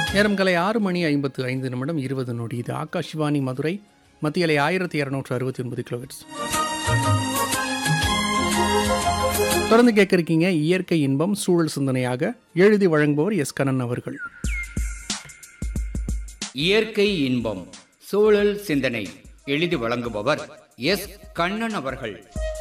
நேரம் கலை ஆறு மணி ஐம்பத்து ஐந்து நிமிடம் இருபது நொடி இது ஆகாஷ்வாணி மதுரை மத்திய அலை ஆயிரத்தி இரநூற்று அறுபத்தி ஒன்பது கிலோமீட்டர்ஸ் தொடர்ந்து கேட்க இருக்கீங்க இயற்கை இன்பம் சூழல் சிந்தனையாக எழுதி வழங்குபவர் எஸ் கண்ணன் அவர்கள் இயற்கை இன்பம் சூழல் சிந்தனை எழுதி வழங்குபவர் எஸ் கண்ணன் அவர்கள்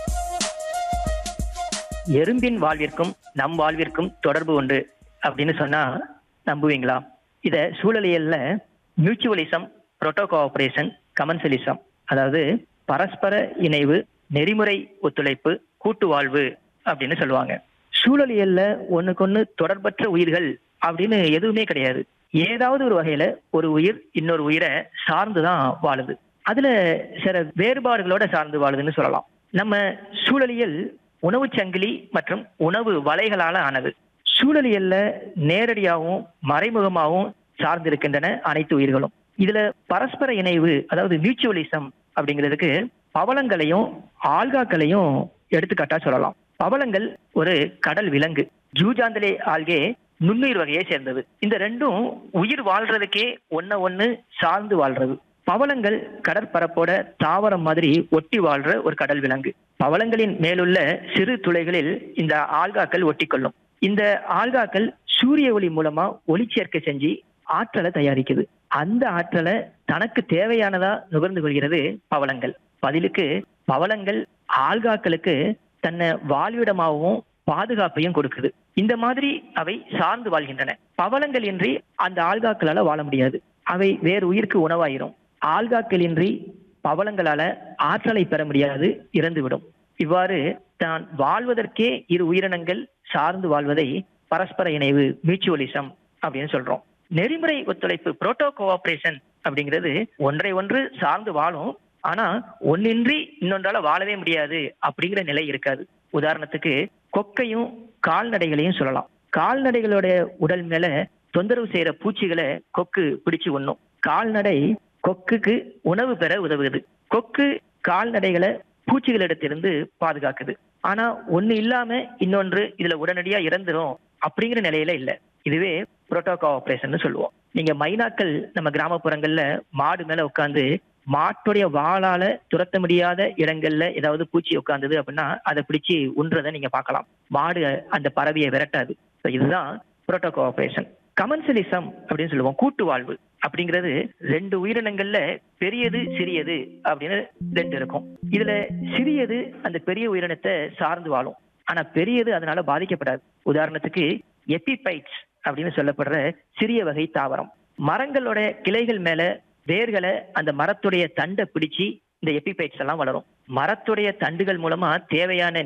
எறும்பின் வாழ்விற்கும் நம் வாழ்விற்கும் தொடர்பு உண்டு அப்படின்னு சொன்னா நம்புவீங்களா இத சூழலியல்ல மியூச்சுவலிசம் புரோட்டோ கோஆபரேஷன் கமன்சலிசம் அதாவது பரஸ்பர இணைவு நெறிமுறை ஒத்துழைப்பு கூட்டு வாழ்வு அப்படின்னு சொல்லுவாங்க சூழலியல்ல ஒண்ணுக்கொன்னு தொடர்பற்ற உயிர்கள் அப்படின்னு எதுவுமே கிடையாது ஏதாவது ஒரு வகையில ஒரு உயிர் இன்னொரு உயிரை சார்ந்துதான் வாழுது அதுல சில வேறுபாடுகளோட சார்ந்து வாழுதுன்னு சொல்லலாம் நம்ம சூழலியல் உணவு சங்கிலி மற்றும் உணவு வலைகளால ஆனது சூழலியல்ல நேரடியாகவும் மறைமுகமாகவும் சார்ந்திருக்கின்றன அனைத்து உயிர்களும் இதுல பரஸ்பர இணைவு அதாவது மியூச்சுவலிசம் அப்படிங்கிறதுக்கு பவளங்களையும் ஆல்காக்களையும் எடுத்துக்காட்டா சொல்லலாம் பவளங்கள் ஒரு கடல் விலங்கு ஜூஜாந்தலே ஆல்கே நுண்ணுயிர் வகையை சேர்ந்தது இந்த ரெண்டும் உயிர் வாழ்றதுக்கே ஒன்ன ஒண்ணு சார்ந்து வாழ்றது பவளங்கள் கடற்பரப்போட தாவரம் மாதிரி ஒட்டி வாழ்ற ஒரு கடல் விலங்கு பவளங்களின் மேலுள்ள சிறு துளைகளில் இந்த ஆல்காக்கள் ஒட்டிக்கொள்ளும் இந்த ஆல்காக்கள் சூரிய ஒளி மூலமா ஒளிச்சேர்க்கை செஞ்சு ஆற்றலை தயாரிக்குது அந்த ஆற்றலை தனக்கு தேவையானதா நுகர்ந்து கொள்கிறது பவளங்கள் பதிலுக்கு பவளங்கள் ஆல்காக்களுக்கு தன்னை வாழ்விடமாகவும் பாதுகாப்பையும் கொடுக்குது இந்த மாதிரி அவை சார்ந்து வாழ்கின்றன பவளங்கள் இன்றி அந்த ஆல்காக்களால வாழ முடியாது அவை வேறு உயிருக்கு உணவாயிரும் ஆல்காக்கள் இன்றி பவளங்களால ஆற்றலை பெற முடியாது இறந்துவிடும் இவ்வாறு தான் வாழ்வதற்கே இரு உயிரினங்கள் சார்ந்து வாழ்வதை பரஸ்பர இணைவு மியூச்சுவலிசம் அப்படின்னு சொல்றோம் நெறிமுறை ஒத்துழைப்பு புரோட்டோ கோஆபரேஷன் அப்படிங்கிறது ஒன்றை ஒன்று சார்ந்து வாழும் ஆனா ஒன்னின்றி இன்னொன்றால வாழவே முடியாது அப்படிங்கிற நிலை இருக்காது உதாரணத்துக்கு கொக்கையும் கால்நடைகளையும் சொல்லலாம் கால்நடைகளோட உடல் மேல தொந்தரவு செய்யற பூச்சிகளை கொக்கு பிடிச்சு உண்ணும் கால்நடை கொக்குக்கு உணவு பெற உதவுது கொக்கு கால்நடைகளை பூச்சிகளிடத்திலிருந்து பாதுகாக்குது ஆனா ஒண்ணு இல்லாம இன்னொன்று இதுல உடனடியா இறந்துரும் அப்படிங்கிற நிலையில இல்ல இதுவே புரோட்டோகோ ஆபரேஷன் சொல்லுவோம் நீங்க மைனாக்கள் நம்ம கிராமப்புறங்கள்ல மாடு மேல உட்காந்து மாட்டுடைய வாளால துரத்த முடியாத இடங்கள்ல ஏதாவது பூச்சி உட்கார்ந்தது அப்படின்னா அதை பிடிச்சு உண்றதை நீங்க பார்க்கலாம் மாடு அந்த பறவையை விரட்டாது So இதுதான் புரோட்டோகோ ஆபரேஷன் கமன்சலிசம் அப்படின்னு சொல்லுவோம் கூட்டு வாழ்வு அப்படிங்கிறது ரெண்டு உயிரினங்கள்ல பெரியது சிறியது அப்படின்னு ரெண்டு இருக்கும் இதுல சிறியது அந்த பெரிய உயிரினத்தை சார்ந்து வாழும் ஆனா பெரியது அதனால பாதிக்கப்படாது உதாரணத்துக்கு எபிபைட்ஸ் அப்படின்னு சொல்லப்படுற சிறிய வகை தாவரம் மரங்களோட கிளைகள் மேல வேர்களை அந்த மரத்துடைய தண்டை பிடிச்சு இந்த எபிபைட்ஸ் எல்லாம் வளரும் மரத்துடைய தண்டுகள் மூலமா தேவையான